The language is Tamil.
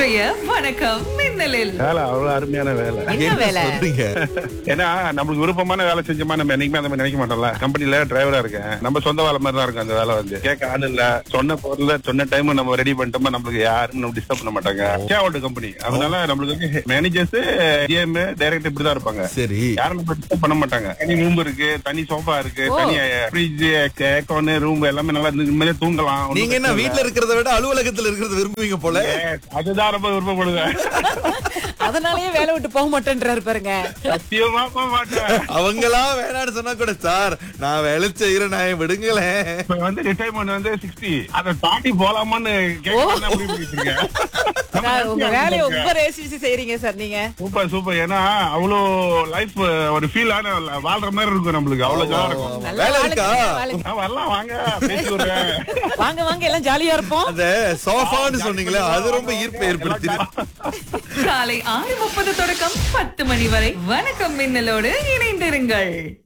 இன்றைய வணக்கம் மின்னலில் வேலை அவ்வளவு அருமையான வேலை என்ன வேலை சொல்றீங்க ஏன்னா நம்மளுக்கு விருப்பமான வேலை செஞ்சோமா நம்ம என்னைக்குமே அந்த மாதிரி நினைக்க மாட்டோம்ல கம்பெனில டிரைவரா இருக்கேன் நம்ம சொந்த வேலை மாதிரி தான் இருக்கும் அந்த வேலை வந்து கேட்க ஆள் இல்ல சொன்ன பொருள் சொன்ன டைம் நம்ம ரெடி பண்ணிட்டோமா நம்மளுக்கு யாரும் நம்ம டிஸ்டர்ப் பண்ண மாட்டாங்க ஷேர் கம்பெனி அதனால நம்மளுக்கு வந்து மேனேஜர்ஸ் ஜிஎம் டைரக்டர் இப்படி தான் இருப்பாங்க சரி யாரும் நம்ம டிஸ்டர்ப் பண்ண மாட்டாங்க தனி ரூம் இருக்கு தனி சோஃபா இருக்கு தனி ஃப்ரிட்ஜ் ஏக்கோன் ரூம் எல்லாமே நல்லா நிம்மதியா தூங்கலாம் ஒண்ணும் நீங்க என்ன பிரச்சனை வீட்ல இருக்கிறத விட அலுவலகத்துல இருக்கிறத விரும்புவீங்க போல இல்ல. Yes, அதுதான் ரொம்ப விருப்பப்படுவேன் அதனாலயே வேலை விட்டு போக மாட்டேன்றாரு பாருங்க சத்தியமா போக மாட்டேன் அவங்களா வேணாம்னு சொன்னா கூட சார் நான் வேலை செய்யறேன் நான் விடுங்களேன் இப்ப வந்து ரிட்டைர்மெண்ட் வந்து சிக்ஸ்டி அதை தாண்டி போலாமான்னு கேட்க முடிவு பண்ணிட்டு இருக்கேன் நான் உங்க வேலையை ரொம்ப ரேசிச்சு செய்றீங்க சார் நீங்க சூப்பர் சூப்பர் ஏன்னா அவ்வளோ லைஃப் ஒரு ஃபீல் ஆன வாழ்ற மாதிரி இருக்கும் நம்மளுக்கு அவ்வளவு ஜாலியா இருக்கும் நல்ல வேலை ஆளுங்க, இருக்கா நல்ல ஆளுங்க. நான் வரலாம் வாங்க பேசி விடுறேன் வாங்க வாங்க எல்லாம் ஜாலியா இருப்போம் அந்த சோஃபான்னு சொன்னீங்களே அது ரொம்ப ஈர்ப்பை ஏற்படுத்திடுச்சு காலை ஆறு முப்பது தொடக்கம் பத்து மணி வரை வணக்கம் மின்னலோடு இணைந்திருங்கள்